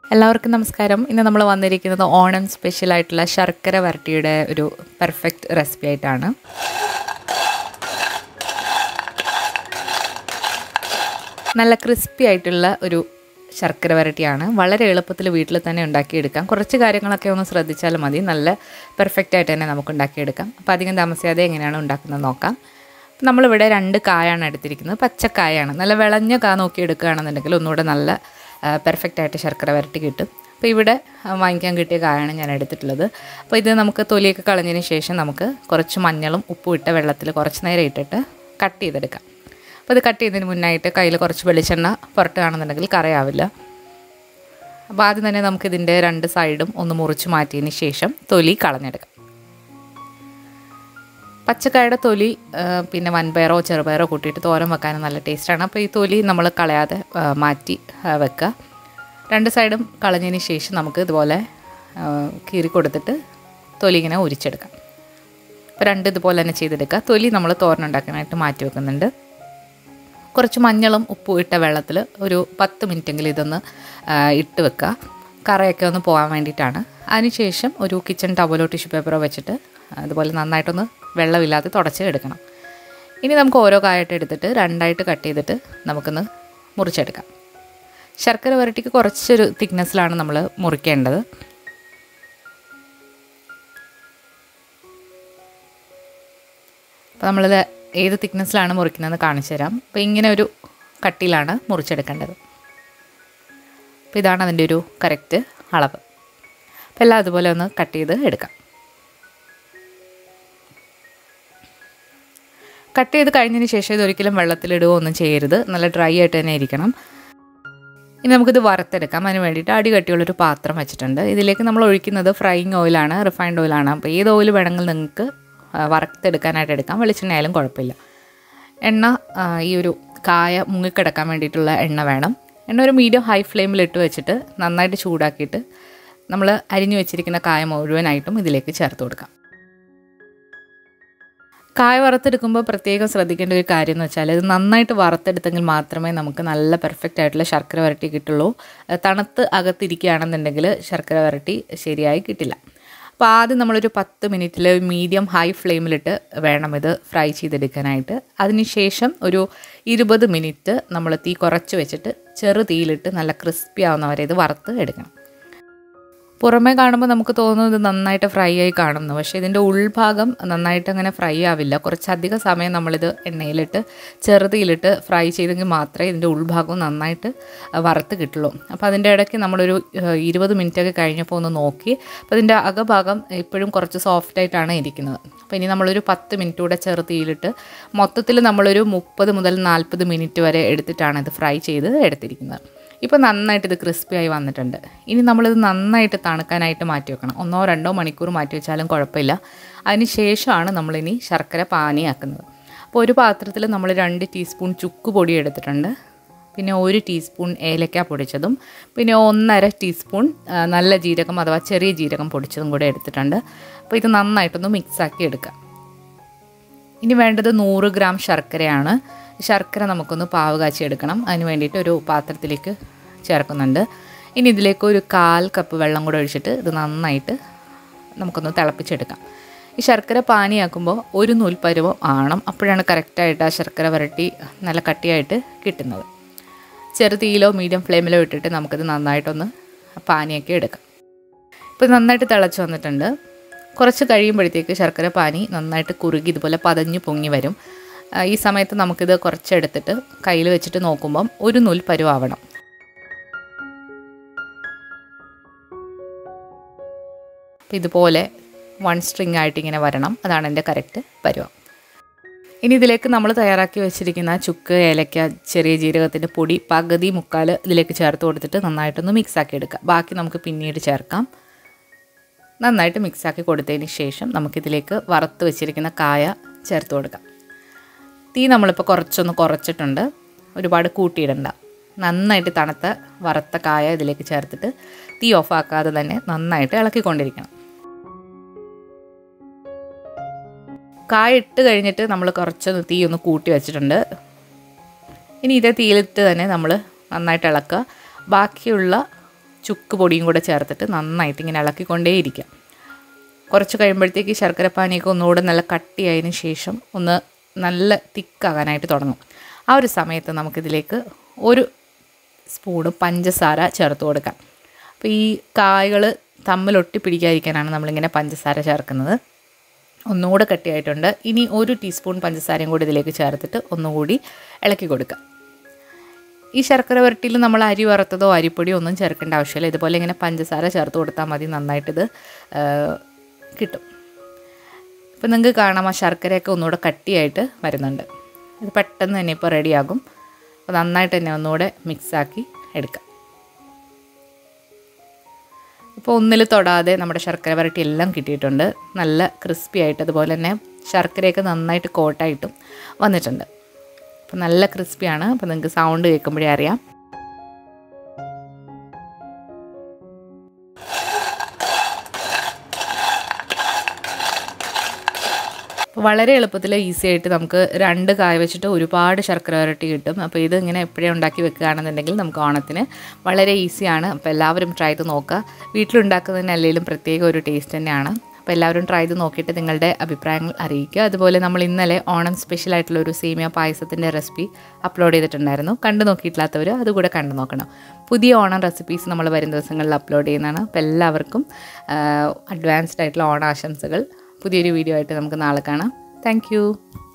എല്ലാവർക്കും നമസ്കാരം ഇന്ന് നമ്മൾ വന്നിരിക്കുന്നത് ഓണം സ്പെഷ്യൽ ആയിട്ടുള്ള ശർക്കര വരട്ടിയുടെ ഒരു പെർഫെക്റ്റ് റെസിപ്പി ആയിട്ടാണ് നല്ല ക്രിസ്പി ആയിട്ടുള്ള ഒരു ശർക്കര വരട്ടിയാണ് വളരെ എളുപ്പത്തിൽ വീട്ടിൽ തന്നെ ഉണ്ടാക്കിയെടുക്കാം കുറച്ച് കാര്യങ്ങളൊക്കെ ഒന്ന് ശ്രദ്ധിച്ചാൽ മതി നല്ല പെർഫെക്റ്റ് ആയിട്ട് തന്നെ നമുക്ക് ഉണ്ടാക്കിയെടുക്കാം അപ്പോൾ അധികം താമസിയാതെ എങ്ങനെയാണ് ഉണ്ടാക്കുന്നത് നോക്കാം നമ്മളിവിടെ രണ്ട് കായാണ് എടുത്തിരിക്കുന്നത് പച്ചക്കായാണ് നല്ല വിളഞ്ഞ കാ നോക്കി എടുക്കുകയാണെന്നുണ്ടെങ്കിൽ ഒന്നുകൂടെ നല്ല പെർഫെക്റ്റ് ആയിട്ട് ശർക്കര വരട്ടി കിട്ടും അപ്പോൾ ഇവിടെ വാങ്ങിക്കാൻ കിട്ടിയ കായാണ് ഞാൻ എടുത്തിട്ടുള്ളത് അപ്പോൾ ഇത് നമുക്ക് തൊലിയൊക്കെ കളഞ്ഞതിന് ശേഷം നമുക്ക് കുറച്ച് മഞ്ഞളും ഉപ്പും ഇട്ട വെള്ളത്തിൽ കുറച്ച് നേരം ഇട്ടിട്ട് കട്ട് ചെയ്തെടുക്കാം അപ്പോൾ ഇത് കട്ട് ചെയ്തതിന് മുന്നായിട്ട് കയ്യിൽ കുറച്ച് വെളിച്ചെണ്ണ പുരട്ടുകയാണെന്നുണ്ടെങ്കിൽ കറയാവില്ല അപ്പോൾ ആദ്യം തന്നെ നമുക്കിതിൻ്റെ രണ്ട് സൈഡും ഒന്ന് മുറിച്ച് മാറ്റിയതിന് ശേഷം തൊലി കളഞ്ഞെടുക്കാം പച്ചക്കായുടെ തൊലി പിന്നെ വൻപയറോ ചെറുപയറോ കൂട്ടിയിട്ട് തോരൻ വെക്കാനും നല്ല ടേസ്റ്റാണ് അപ്പോൾ ഈ തൊലി നമ്മൾ കളയാതെ മാറ്റി വെക്കുക രണ്ട് സൈഡും കളഞ്ഞതിന് ശേഷം നമുക്ക് ഇതുപോലെ കീറി കൊടുത്തിട്ട് തൊലി ഇങ്ങനെ ഉരിച്ചെടുക്കാം അപ്പോൾ രണ്ട് ഇതുപോലെ തന്നെ ചെയ്തെടുക്കുക തൊലി നമ്മൾ തോരൻ ഉണ്ടാക്കാനായിട്ട് മാറ്റി വെക്കുന്നുണ്ട് കുറച്ച് മഞ്ഞളും ഉപ്പും ഇട്ട വെള്ളത്തിൽ ഒരു പത്ത് മിനിറ്റെങ്കിലും ഇതൊന്ന് ഇട്ട് വെക്കുക കറയൊക്കെ ഒന്ന് പോകാൻ വേണ്ടിയിട്ടാണ് അതിനുശേഷം ഒരു കിച്ചൺ ടവലോ ടിഷ്യൂ പേപ്പറോ വെച്ചിട്ട് അതുപോലെ നന്നായിട്ടൊന്ന് വെള്ളമില്ലാതെ തുടച്ച് എടുക്കണം ഇനി നമുക്ക് ഓരോ കായായിട്ട് എടുത്തിട്ട് രണ്ടായിട്ട് കട്ട് ചെയ്തിട്ട് നമുക്കൊന്ന് മുറിച്ചെടുക്കാം ശർക്കര വരട്ടിക്ക് കുറച്ചൊരു തിക്നെസ്സിലാണ് നമ്മൾ മുറിക്കേണ്ടത് അപ്പോൾ നമ്മളിത് ഏത് തിക്നെസ്സിലാണ് മുറിക്കുന്നതെന്ന് കാണിച്ചു തരാം അപ്പോൾ ഇങ്ങനെ ഒരു കട്ടിയിലാണ് മുറിച്ചെടുക്കേണ്ടത് അപ്പോൾ ഇതാണ് അതിൻ്റെ ഒരു കറക്റ്റ് അളവ് അപ്പോൾ എല്ലാം അതുപോലെ ഒന്ന് കട്ട് ചെയ്ത് എടുക്കാം കട്ട് ചെയ്ത് കഴിഞ്ഞതിന് ശേഷം ഇതൊരിക്കലും വെള്ളത്തിലിടുകയോ ഒന്നും ചെയ്യരുത് നല്ല ഡ്രൈ ആയിട്ട് തന്നെ ഇരിക്കണം ഇനി നമുക്കിത് വറുത്തെടുക്കാം അതിന് വേണ്ടിയിട്ട് അടി കട്ടിയുള്ളൊരു പാത്രം വെച്ചിട്ടുണ്ട് ഇതിലേക്ക് നമ്മൾ ഒഴിക്കുന്നത് ഫ്രൈയിങ് ഓയിലാണ് റിഫൈൻഡ് ഓയിലാണ് അപ്പോൾ ഏത് ഓയിൽ വേണമെങ്കിൽ നിങ്ങൾക്ക് വറുത്തെടുക്കാനായിട്ട് എടുക്കാം വെളിച്ചെണ്ണ ആയാലും കുഴപ്പമില്ല എണ്ണ ഈ ഒരു കായ മുങ്ങിക്കിടക്കാൻ വേണ്ടിയിട്ടുള്ള എണ്ണ വേണം എണ്ണ ഒരു മീഡിയം ഹൈ ഫ്ലെയിമിൽ ഇട്ട് വെച്ചിട്ട് നന്നായിട്ട് ചൂടാക്കിയിട്ട് നമ്മൾ അരിഞ്ഞു വെച്ചിരിക്കുന്ന കായ മുഴുവനായിട്ടും ഇതിലേക്ക് ചേർത്ത് കൊടുക്കാം കായ വറുത്തെടുക്കുമ്പോൾ പ്രത്യേകം ശ്രദ്ധിക്കേണ്ട ഒരു കാര്യം എന്ന് വെച്ചാൽ ഇത് നന്നായിട്ട് വറുത്തെടുത്തെങ്കിൽ മാത്രമേ നമുക്ക് നല്ല പെർഫെക്റ്റ് ആയിട്ടുള്ള ശർക്കര വരട്ടി കിട്ടുള്ളൂ തണുത്ത് അകത്തിരിക്കുകയാണെന്നുണ്ടെങ്കിൽ ശർക്കര വരട്ടി ശരിയായി കിട്ടില്ല അപ്പോൾ ആദ്യം നമ്മളൊരു പത്ത് മിനിറ്റിൽ മീഡിയം ഹൈ ഫ്ലെയിമിലിട്ട് വേണം ഇത് ഫ്രൈ ചെയ്തെടുക്കാനായിട്ട് അതിനുശേഷം ഒരു ഇരുപത് മിനിറ്റ് നമ്മൾ തീ കുറച്ച് വെച്ചിട്ട് ചെറു തീയിലിട്ട് നല്ല ക്രിസ്പി ആവുന്നവരെ ഇത് വറുത്ത് എടുക്കണം പുറമേ കാണുമ്പോൾ നമുക്ക് തോന്നുന്നത് നന്നായിട്ട് ഫ്രൈ ആയി കാണുന്നു പക്ഷേ ഇതിൻ്റെ ഉൾഭാഗം നന്നായിട്ട് അങ്ങനെ ഫ്രൈ ആവില്ല കുറച്ചധികം സമയം നമ്മളിത് എണ്ണയിലിട്ട് ചെറുതിയിലിട്ട് ഫ്രൈ ചെയ്തെങ്കിൽ മാത്രമേ ഇതിൻ്റെ ഉൾഭാഗവും നന്നായിട്ട് വറുത്ത് കിട്ടുള്ളൂ അപ്പോൾ അതിൻ്റെ ഇടയ്ക്ക് നമ്മളൊരു ഇരുപത് മിനിറ്റൊക്കെ കഴിഞ്ഞപ്പോൾ ഒന്ന് നോക്കി അപ്പോൾ ഇതിൻ്റെ അകഭാഗം ഇപ്പോഴും കുറച്ച് സോഫ്റ്റായിട്ടാണ് ഇരിക്കുന്നത് അപ്പോൾ ഇനി നമ്മളൊരു പത്ത് മിനിറ്റ് കൂടെ ചെറുതിയിലിട്ട് മൊത്തത്തിൽ നമ്മളൊരു മുപ്പത് മുതൽ നാൽപ്പത് മിനിറ്റ് വരെ എടുത്തിട്ടാണ് ഇത് ഫ്രൈ ചെയ്ത് എടുത്തിരിക്കുന്നത് ഇപ്പോൾ നന്നായിട്ട് ഇത് ക്രിസ്പി ആയി വന്നിട്ടുണ്ട് ഇനി നമ്മളിത് നന്നായിട്ട് തണുക്കാനായിട്ട് മാറ്റി വെക്കണം ഒന്നോ രണ്ടോ മണിക്കൂർ മാറ്റി വെച്ചാലും കുഴപ്പമില്ല അതിന് ശേഷമാണ് നമ്മളിനി ശർക്കര പാനിയാക്കുന്നത് അപ്പോൾ ഒരു പാത്രത്തിൽ നമ്മൾ രണ്ട് ടീസ്പൂൺ ചുക്ക് പൊടി എടുത്തിട്ടുണ്ട് പിന്നെ ഒരു ടീസ്പൂൺ ഏലക്ക പൊടിച്ചതും പിന്നെ ഒന്നര ടീസ്പൂൺ നല്ല ജീരകം അഥവാ ചെറിയ ജീരകം പൊടിച്ചതും കൂടെ എടുത്തിട്ടുണ്ട് അപ്പോൾ ഇത് നന്നായിട്ടൊന്ന് മിക്സാക്കി എടുക്കുക ഇനി വേണ്ടത് നൂറ് ഗ്രാം ശർക്കരയാണ് ശർക്കര നമുക്കൊന്ന് പാവ് കാച്ചി എടുക്കണം അതിന് വേണ്ടിയിട്ട് ഒരു പാത്രത്തിലേക്ക് ചേർക്കുന്നുണ്ട് ഇനി ഇതിലേക്ക് ഒരു കാൽ കപ്പ് വെള്ളം കൂടെ ഒഴിച്ചിട്ട് ഇത് നന്നായിട്ട് നമുക്കൊന്ന് തിളപ്പിച്ചെടുക്കാം ഈ ശർക്കര പാനിയാക്കുമ്പോൾ ഒരു നൂൽപ്പരുവം ആണം അപ്പോഴാണ് കറക്റ്റായിട്ട് ആ ശർക്കര വരട്ടി നല്ല കട്ടിയായിട്ട് കിട്ടുന്നത് ചെറു തീയിലോ മീഡിയം ഫ്ലെയിമിലോ ഇട്ടിട്ട് നമുക്കിത് നന്നായിട്ടൊന്ന് പാനിയൊക്കെ എടുക്കാം ഇപ്പോൾ നന്നായിട്ട് തിളച്ച് വന്നിട്ടുണ്ട് കുറച്ച് കഴിയുമ്പോഴത്തേക്ക് ശർക്കര പാനി നന്നായിട്ട് കുറുകി ഇതുപോലെ പതഞ്ഞു പൊങ്ങി വരും ഈ സമയത്ത് നമുക്കിത് കുറച്ചെടുത്തിട്ട് കയ്യിൽ വെച്ചിട്ട് നോക്കുമ്പം ഒരു നൂൽ പരുവാവണം അപ്പം ഇതുപോലെ വൺ സ്ട്രിങ് ആയിട്ട് ഇങ്ങനെ വരണം അതാണ് എൻ്റെ കറക്റ്റ് പരുവം ഇനി ഇതിലേക്ക് നമ്മൾ തയ്യാറാക്കി വെച്ചിരിക്കുന്ന ചുക്ക് ഏലക്ക ചെറിയ ജീരകത്തിൻ്റെ പൊടി പകുതി മുക്കാൽ ഇതിലേക്ക് ചേർത്ത് കൊടുത്തിട്ട് നന്നായിട്ടൊന്ന് മിക്സാക്കി എടുക്കുക ബാക്കി നമുക്ക് പിന്നീട് ചേർക്കാം നന്നായിട്ട് മിക്സാക്കി കൊടുത്തതിന് ശേഷം നമുക്കിതിലേക്ക് വറുത്ത് വെച്ചിരിക്കുന്ന കായ ചേർത്ത് കൊടുക്കാം തീ നമ്മളിപ്പോൾ കുറച്ചൊന്ന് കുറച്ചിട്ടുണ്ട് ഒരുപാട് കൂട്ടിയിടണ്ട നന്നായിട്ട് തണുത്ത വറുത്ത കായ ഇതിലേക്ക് ചേർത്തിട്ട് തീ ഓഫാക്കാതെ തന്നെ നന്നായിട്ട് ഇളക്കിക്കൊണ്ടിരിക്കണം കായ ഇട്ട് കഴിഞ്ഞിട്ട് നമ്മൾ കുറച്ചൊന്ന് തീ ഒന്ന് കൂട്ടി വെച്ചിട്ടുണ്ട് ഇനി ഇതേ തീയിലിട്ട് തന്നെ നമ്മൾ നന്നായിട്ട് ഇളക്കുക ബാക്കിയുള്ള ചുക്ക് പൊടിയും കൂടെ ചേർത്തിട്ട് നന്നായിട്ട് ഇങ്ങനെ ഇളക്കിക്കൊണ്ടേയിരിക്കുക കുറച്ച് കഴിയുമ്പോഴത്തേക്ക് ശർക്കര പാനിയൊക്കെ ഒന്നുകൂടെ നല്ല കട്ടിയായതിന് ശേഷം ഒന്ന് നല്ല തിക്കാകാനായിട്ട് തുടങ്ങും ആ ഒരു സമയത്ത് നമുക്കിതിലേക്ക് ഒരു സ്പൂണ് പഞ്ചസാര ചേർത്ത് കൊടുക്കാം അപ്പോൾ ഈ കായകൾ തമ്മിൽ ഒട്ടിപ്പിടിക്കാതിരിക്കാനാണ് നമ്മളിങ്ങനെ പഞ്ചസാര ചേർക്കുന്നത് ഒന്നുകൂടെ കട്ടിയായിട്ടുണ്ട് ഇനി ഒരു ടീസ്പൂൺ പഞ്ചസാരയും കൂടി ഇതിലേക്ക് ചേർത്തിട്ട് ഒന്നുകൂടി ഇളക്കി കൊടുക്കാം ഈ ശർക്കര വരട്ടിയിൽ നമ്മൾ അരി വറുത്തതോ അരിപ്പൊടിയോ ഒന്നും ചേർക്കേണ്ട ആവശ്യമില്ല ഇതുപോലെ ഇങ്ങനെ പഞ്ചസാര ചേർത്ത് കൊടുത്താൽ മതി നന്നായിട്ടിത് ആ, കിട്ടും ഇപ്പം നിങ്ങൾക്ക് കാണാം ആ ശർക്കരയൊക്കെ ഒന്നുകൂടെ കട്ടിയായിട്ട് വരുന്നുണ്ട് ഇത് പെട്ടെന്ന് തന്നെ ഇപ്പോൾ റെഡിയാകും അപ്പോൾ നന്നായിട്ട് തന്നെ ഒന്നുകൂടെ മിക്സാക്കി എടുക്കാം ഇപ്പോൾ ഒന്നിൽ തൊടാതെ നമ്മുടെ ശർക്കര വരട്ടി എല്ലാം കിട്ടിയിട്ടുണ്ട് നല്ല ക്രിസ്പി ആയിട്ട് അതുപോലെ തന്നെ ശർക്കരയൊക്കെ നന്നായിട്ട് കോട്ടായിട്ടും വന്നിട്ടുണ്ട് അപ്പോൾ നല്ല ക്രിസ്പിയാണ് അപ്പോൾ നിങ്ങൾക്ക് സൗണ്ട് കേൾക്കുമ്പോഴേ അറിയാം അപ്പോൾ വളരെ എളുപ്പത്തിൽ ഈസി ആയിട്ട് നമുക്ക് രണ്ട് കായ വെച്ചിട്ട് ഒരുപാട് ശർക്കര വരട്ടി കിട്ടും അപ്പോൾ ഇത് ഇങ്ങനെ എപ്പോഴേ ഉണ്ടാക്കി വെക്കുകയാണെന്നുണ്ടെങ്കിൽ നമുക്ക് ഓണത്തിന് വളരെ ഈസിയാണ് അപ്പോൾ എല്ലാവരും ട്രൈ ചെയ്ത് നോക്കുക വീട്ടിലുണ്ടാക്കുന്നതിന് അല്ലെങ്കിലും പ്രത്യേക ഒരു ടേസ്റ്റ് തന്നെയാണ് അപ്പോൾ എല്ലാവരും ട്രൈ ചെയ്ത് നോക്കിയിട്ട് നിങ്ങളുടെ അഭിപ്രായങ്ങൾ അറിയിക്കുക അതുപോലെ നമ്മൾ ഇന്നലെ ഓണം സ്പെഷ്യൽ ആയിട്ടുള്ള ഒരു സേമിയ പായസത്തിൻ്റെ റെസിപ്പി അപ്ലോഡ് ചെയ്തിട്ടുണ്ടായിരുന്നു കണ്ടു നോക്കിയിട്ടില്ലാത്തവർ അതുകൂടെ കണ്ടു നോക്കണം പുതിയ ഓണം റെസിപ്പീസ് നമ്മൾ വരും ദിവസങ്ങളിൽ അപ്ലോഡ് ചെയ്യുന്നതാണ് അപ്പോൾ എല്ലാവർക്കും അഡ്വാൻസ്ഡ് ആയിട്ടുള്ള ഓണാശംസകൾ പുതിയൊരു വീഡിയോ ആയിട്ട് നമുക്ക് നാളെ കാണാം താങ്ക്